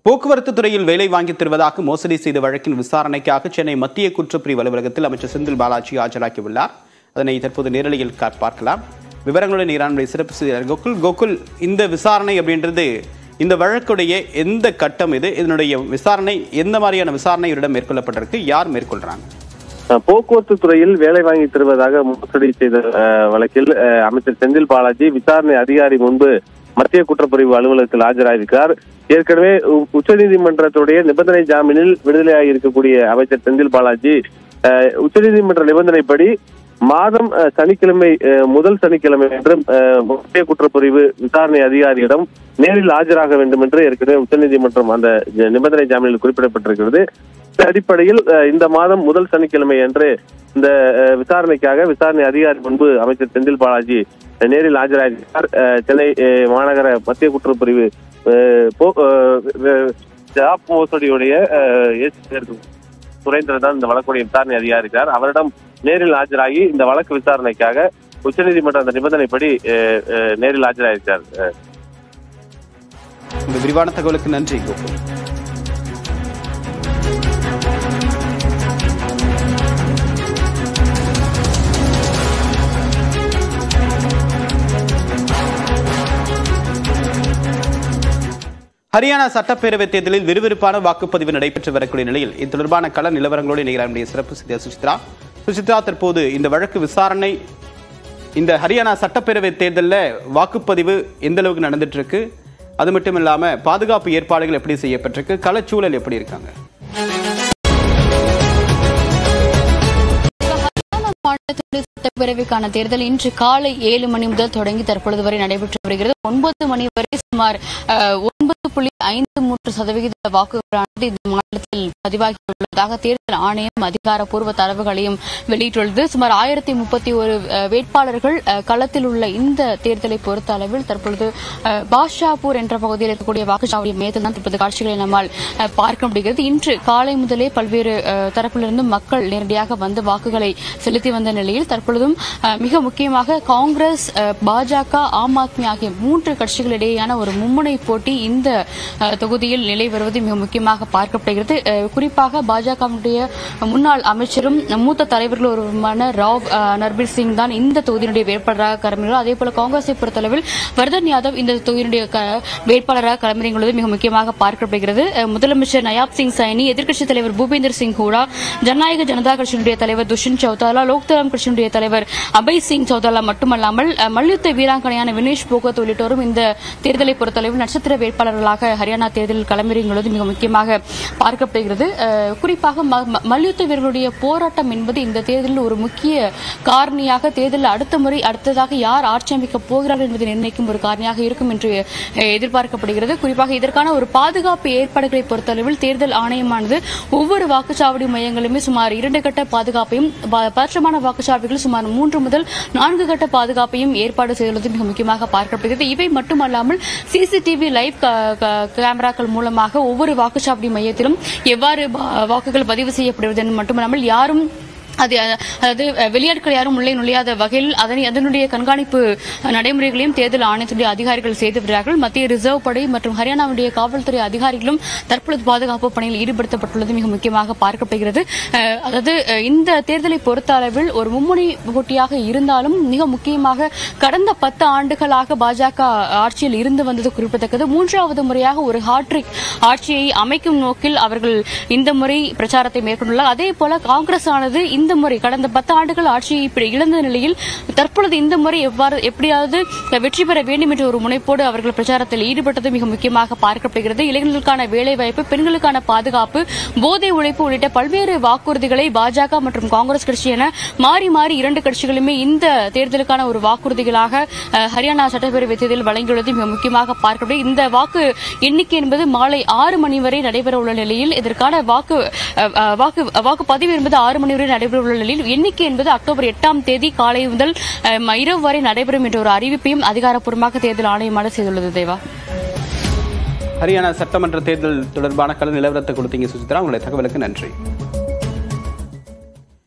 போக்குவரத்து துறையில் வேலை வாங்கித் தருவதாக மோசடி செய்த வழக்கின் விசாரணைக்காக சென்னை மத்திய குற்றப்பிரிவு அலுவலகத்தில் அமைச்சர் செந்தில் பாலாஜி ஆஜராகியுள்ளார் அதனை தற்போது நேரலையில் கா- பார்க்கலாம் விவரங்களுடன் ஈரானுடைய சிறப்பு செய்தியாளர் கோகுல் கோகுல் இந்த விசாரணை அப்படின்றது இந்த வழக்குடைய எந்த கட்டம் இது இதனுடைய விசாரணை எந்த மாதிரியான விசாரணை இவரிடம் மேற்கொள்ளப்பட்டிருக்கு யார் மேற்கொள்றாங்க அஹ் போக்குவரத்து துறையில் வேலை வாங்கி தருவதாக மோசடி செய்த அஹ், வழக்கில் அஹ், அமைச்சர் செந்தில் பாலாஜி விசாரணை அதிகாரி முன்பு மத்திய குற்றப்பிரிவு அலுவலகத்தில் ஆஜராயிருக்கிறார் ஏற்கனவே உ- உச்சநீதிமன்றத்துடைய நிபந்தனை ஜாமீனில் விடுதலையாகி இருக்கக்கூடிய அமைச்சர் செந்தில் பாலாஜி அஹ், உச்சநீதிமன்ற நிபந்தனைப்படி மாதம் அஹ், சனிக்கிழமை அஹ், முதல் சனிக்கிழமை என்றும் அஹ், மத்திய குற்றப்பிரிவு விசாரணை அதிகாரியிடம் நேரில் ஆஜராக வேண்டும் என்று ஏற்கனவே உச்சநீதிமன்றம் அந்த ஜ- நிபந்தனை ஜாமீனில் குறிப்பிடப்பட்டிருக்கிறது இந்த அடிப்படையில் அஹ், இந்த மாதம் முதல் சனிக்கிழமை அன்று இந்த அஹ், விசாரணைக்காக விசாரணை அதிகாரி முன்பு அமைச்சர் செந்தில் பாலாஜி அஹ், நேரில் ஆஜராகிறார் அஹ், சென்னை அஹ், மாநகர மத்திய குற்றப்பிரிவு அஹ், போ- அஹ், அஹ், ஜாப் மோசடியுடைய அஹ், ஏசி சுரேந்திரன் தான் இந்த வழக்குடைய விசாரணை அதிகாரி இருக்கிறார் அவரிடம் நேரில் ஆஜராகி இந்த வழக்கு விசாரணைக்காக உச்சநீதிமன்ற அந்த நிபந்தனைப்படி அஹ், அஹ், நேரில் ஆஜராயிருக்கிறார் அஹ், இந்த விரிவான தகவலுக்கு நன்றி கோகுல் ஹரியானா சட்டப்பேரவைத் தேர்தலில் விறுவிறுப்பான வாக்குப்பதிவு நடைபெற்று வரக்கூடிய நிலையில் இது தொடர்பான கள நிலவரங்களோடு இணைகிறார் சிறப்பு செய்தியாளர் சுசித்ரா சுசித்ரா தற்போது இந்த வழக்கு விசாரணை இந்த ஹரியானா சட்டப்பேரவை தேர்தலில் வாக்குப்பதிவு எந்த அளவுக்கு நடந்துட்டு இருக்கு அது மட்டும் இல்லாம பாதுகாப்பு ஏற்பாடுகள் எப்படி செய்யப்பட்டிருக்கு களச்சூழல் எப்படி இருக்காங்க மாநிலத்தினுடைய சட்டப்பேரவைக்கான தேர்தல் இன்று காலை ஏழு மணி முதல் தொடங்கி தற்பொழுது வரை நடைபெற்று வருகிறது ஒன்பது மணி வரை சுமார் அஹ், ஒன்பது புள்ளி ஐந்து மூன்று சதவிகித வாக்குகளானது இந்த மாநிலத்தில் பதிவாகியுள்ளதாக தேர்தல் ஆணையம் அதிகாரப்பூர்வ தரவுகளையும் வெளியிட்டுள்ளது சுமார் ஆயிரத்தி முப்பத்தி ஒரு வேட்பாளர்கள் அஹ், களத்தில் உள்ள இந்த தேர்தலை பொறுத்த அளவில் தற்பொழுது அஹ், பாஷாபூர் என்ற பகுதியில் இருக்கக்கூடிய வாக்குச்சாவடி மையத்தில் தான் தற்போது காட்சிகளை நம்மால் அஹ், பார்க்க முடிகிறது இன்று காலை முதலே பல்வேறு அஹ், தரப்பிலிருந்து மக்கள் நேரடியாக வந்து வாக்குகளை செலுத்தி வந்த நிலையில் தற்பொழுதும் அஹ், மிக முக்கியமாக காங்கிரஸ் அஹ், பாஜக ஆம் ஆத்மி ஆகிய மூன்று கட்சிகளிடையேயான ஒரு மும்முனை போட்டி இந்த அஹ், தொகுதியில் நிலை வருவது மிக முக்கியமாக பார்க்கப்படுகிறது அஹ், குறிப்பாக பாஜகவுடைய முன்னாள் அமைச்சரும் மூத்த தலைவர்கள் ஒருவருமான ராவ் அஹ், நர்பீர் சிங் தான் இந்த தொகுதியினுடைய வேட்பாளராக களமிறங்கிறார் அதே போல காங்கிரஸை பொறுத்தளவில் வர்தன் யாதவ் இந்த தொகுதியினுடைய க- வேட்பாளராக களமிறங்குவது மிக முக்கியமாக பார்க்கப்படுகிறது அஹ், முதலமைச்சர் நயாப் சிங் சைனி எதிர்க்கட்சித் தலைவர் பூபேந்தர் சிங் ஹூடா ஜனநாயக ஜனதா கட்சியினுடைய தலைவர் துஷ்யந்த் சௌதாலா லோக்தளம் கட்சியினுடைய தலைவர் அபய் சிங் சௌதாலா மட்டுமல்லாமல் அஹ், மல்யுத்த வீராங்கனையான வினேஷ் போகத் உள்ளிட்டோரும் இந்த தேர்தலை பொறுத்தளவில் நட்சத்திர வேட்பாளர்களாக ஹரியானா தேர்தலில் களமிறங்குவது மிக முக்கியமாக பார்க்கப்படுகிறது அஹ், குறிப்பாக ம- ம- மல்யுத்த வீரர்களுடைய போராட்டம் என்பது இந்த தேர்தலில் ஒரு முக்கிய காரணியாக தேர்தலில் அடுத்த முறை அடுத்ததாக யார் ஆட்சி அமைக்கப் போகிறார்கள் என்பதை நிர்ணயிக்கும் ஒரு காரணியாக இருக்கும் என்று அஹ், எதிர்பார்க்கப்படுகிறது குறிப்பாக இதற்கான ஒரு பாதுகாப்பு ஏற்பாடுகளை பொறுத்தளவில் தேர்தல் ஆணையமானது ஒவ்வொரு வாக்குச்சாவடி மையங்களுமே சுமார் இரண்டு கட்ட பாதுகாப்பையும் ப- பதற்றமான வாக்குச்சாவடிகள் சுமார் மூன்று முதல் நான்கு கட்ட பாதுகாப்பையும் ஏற்பாடு செய்துள்ளது மிக முக்கியமாக பார்க்கப்படுகிறது இவை மட்டுமல்லாமல் சிசிடிவி லைவ் க- க- கேமராக்கள் மூலமாக ஒவ்வொரு வாக்குச்சாவடி மையத்திலும் எவ்வாறு வா- வாக்குகள் பதிவு செய்யப்படுவது என்று மட்டுமல்லாமல் யாரும் அது அதாவது வெளியாட்கள் யாரும் உள்ளே நுழையாத வகையில் அதனை அதனுடைய கண்காணிப்பு நடைமுறைகளையும் தேர்தல் ஆணையத்துடைய அதிகாரிகள் செய்து வருகிறார்கள் மத்திய ரிசர்வ் படை மற்றும் ஹரியானாவுடைய காவல்துறை அதிகாரிகளும் தற்பொழுது பாதுகாப்பு பணியில் ஈடுபடுத்தப்பட்டுள்ளது மிக முக்கியமாக பார்க்கப்படுகிறது அஹ், அதாவது அஹ், இந்த தேர்தலை பொறுத்த அளவில் ஒரு மும்முனை போட்டியாக இருந்தாலும் மிக முக்கியமாக கடந்த பத்து ஆண்டுகளாக பாஜக ஆட்சியில் இருந்து வந்தது குறிப்பிடத்தக்கது மூன்றாவது முறையாக ஒரு ஹாட்ரிக் ஆட்சியை அமைக்கும் நோக்கில் அவர்கள் இந்த முறை பிரச்சாரத்தை மேற்கொண்டுள்ளார் அதே போல காங்கிரஸ் ஆனது இந்த முறை கடந்த பத்து ஆண்டுகள் ஆட்சியை இப்படி இழந்த நிலையில் தற்பொழுது இந்த முறை எவ்வாறு எப்படியாவது வெற்றி பெற வேண்டும் என்ற ஒரு முனைப்போடு அவர்கள் பிரச்சாரத்தில் ஈடுபட்டது மிக முக்கியமாக பார்க்கப்படுகிறது இளைஞர்களுக்கான வேலைவாய்ப்பு பெண்களுக்கான பாதுகாப்பு போதை உழைப்பு உள்ளிட்ட பல்வேறு வாக்குறுதிகளை பாஜக மற்றும் காங்கிரஸ் கட்சி என மாறி மாறி இரண்டு கட்சிகளுமே இந்த தேர்தலுக்கான ஒரு வாக்குறுதிகளாக அஹ், ஹரியானா சட்டப்பேரவை தேர்தலில் வழங்கியுள்ளது மிக முக்கியமாக பார்க்கப்படுகிறது இந்த வாக்கு எண்ணிக்கை என்பது மாலை ஆறு மணி வரை நடைபெற உள்ள நிலையில் இதற்கான வாக்கு அஹ், அஹ், வாக்கு வாக்குப்பதிவு என்பது ஆறு மணி வரை நடைபெற உள்ள நிலையில் எண்ணிக்கை என்பது அக்டோபர் எட்டாம் தேதி காலை முதல் அஹ், இரவு வரை நடைபெறும் என்ற ஒரு அறிவிப்பையும் அதிகாரப்பூர்வமாக தேர்தல் ஆணையமானது செய்துள்ளது தேவா ஹரியானா சட்டமன்ற தேர்தல் தொடர்பான கள நிலவரத்தை கொடுத்தீங்க சுசித்ரா உங்களுடைய தகவலுக்கு நன்றி